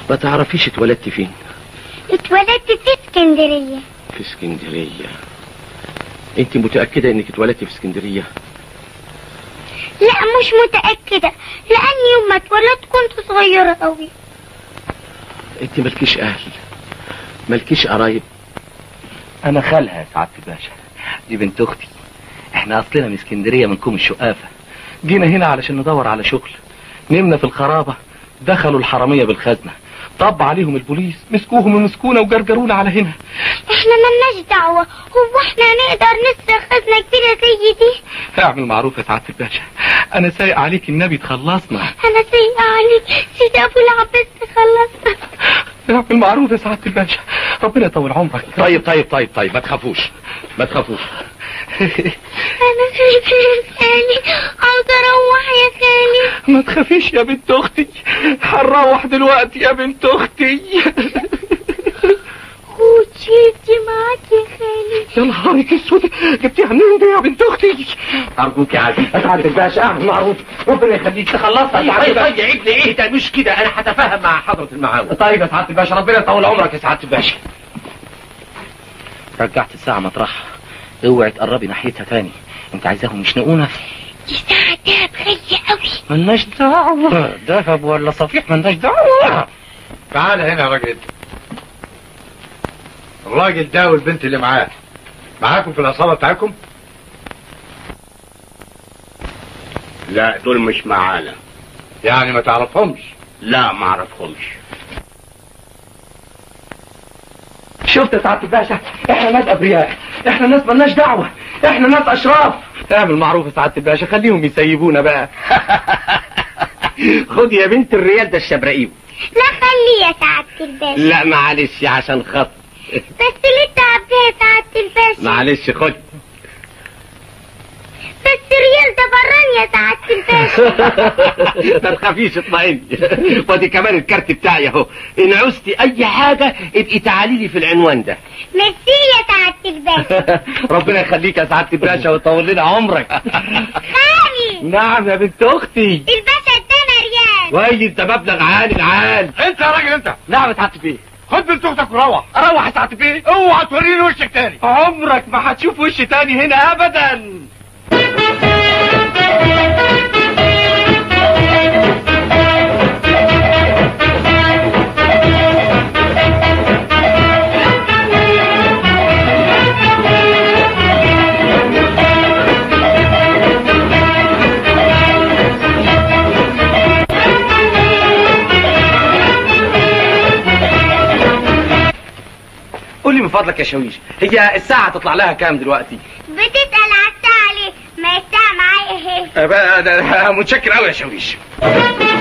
ما تعرفيش اتولدت فين اتولدت في اسكندرية في اسكندرية انت متأكدة انك اتولدت في اسكندرية لا مش متأكدة لأن يوم ما اتولدت كنت صغيرة قوي انت مالكيش اهل مالكيش قرايب انا خالها يا سعاده الباشا دي بنت اختي احنا اصلنا من اسكندريه من كوم الشقافه جينا هنا علشان ندور على شغل نمنا في الخرابه دخلوا الحراميه بالخزنه طب عليهم البوليس مسكوهم ومسكونا وجرجرونا على هنا احنا ملناش دعوة هو احنا نقدر نسرق خزنة كبيرة زي دي اعمل معروف يا سعاده الباشا انا سايق عليك النبي تخلصنا انا سيئة عليك سيدي ابو العباس تخلصنا اعمل معروف يا سعاده الباشا ربنا يطول عمرك طيب طيب طيب طيب ما تخافوش ما تخافوش انا خايفة يا خالي عاوز اروح يا خالي ما تخافيش يا بنت اختي هنروح دلوقتي يا بنت اختي وشيلتي معاك يا خالي يا نهارك اسود جبتيها منين دي يا بنت اختي ارجوك يا عزيز سعاده الباشا اعمل معروف ربنا يخليك تخلصنا يا طيب سعاده طيب الباشا يا ابني ايه ده مش كده انا هتفاهم مع حضرة المعاون طيب يا سعاده الباشا ربنا يطول عمرك يا سعاده الباشا رجعت الساعه مطرحها اوعي تقربي ناحيتها تاني انت عايزاهم يشنقونا دي ساعة دهب غالية قوي ملناش دعوه ذهب ولا صفيح ملناش دعوه تعال هنا يا راجل الراجل ده والبنت اللي معاه معاكم في العصابة بتاعكم؟ لا دول مش معانا يعني ما تعرفهمش لا ما اعرفهمش شفت يا سعاده الباشا احنا ناس ابرياء احنا ناس ملناش دعوه احنا ناس اشراف اعمل معروف يا سعاده الباشا خليهم يسيبونا بقى خد يا بنت الريال ده الشبرقيب لا خلي يا سعادة الباشا لا معلش عشان خاطر بس ليه تعبتها يا سعادة الباشا معلش خد بس ريال ده بران يا سعادة الباشا ما تخافيش اطمئني ودي كمان الكارت بتاعي اهو ان عوزتي اي حاجه ابقي تعالي لي في العنوان ده ميرسي يا سعادة الباشا ربنا يخليك يا سعاده الباشا ويطول لنا عمرك خالي نعم يا بنت اختي الباشا ادانا ريال كويس ده مبلغ عالي عال انت يا راجل انت نعم يا سعاده البيه خد بنت اختك وروح اروح يا سعاده البيه اوعى توريني وشك تاني عمرك ما هتشوف وش تاني هنا ابدا قول لي من فضلك يا شويش هي الساعه تطلع لها كام دلوقتي بتسأل على الساعة ليه ما الساعة معايا اهي أه بقى ده- ده- متشكر قوي يا شويش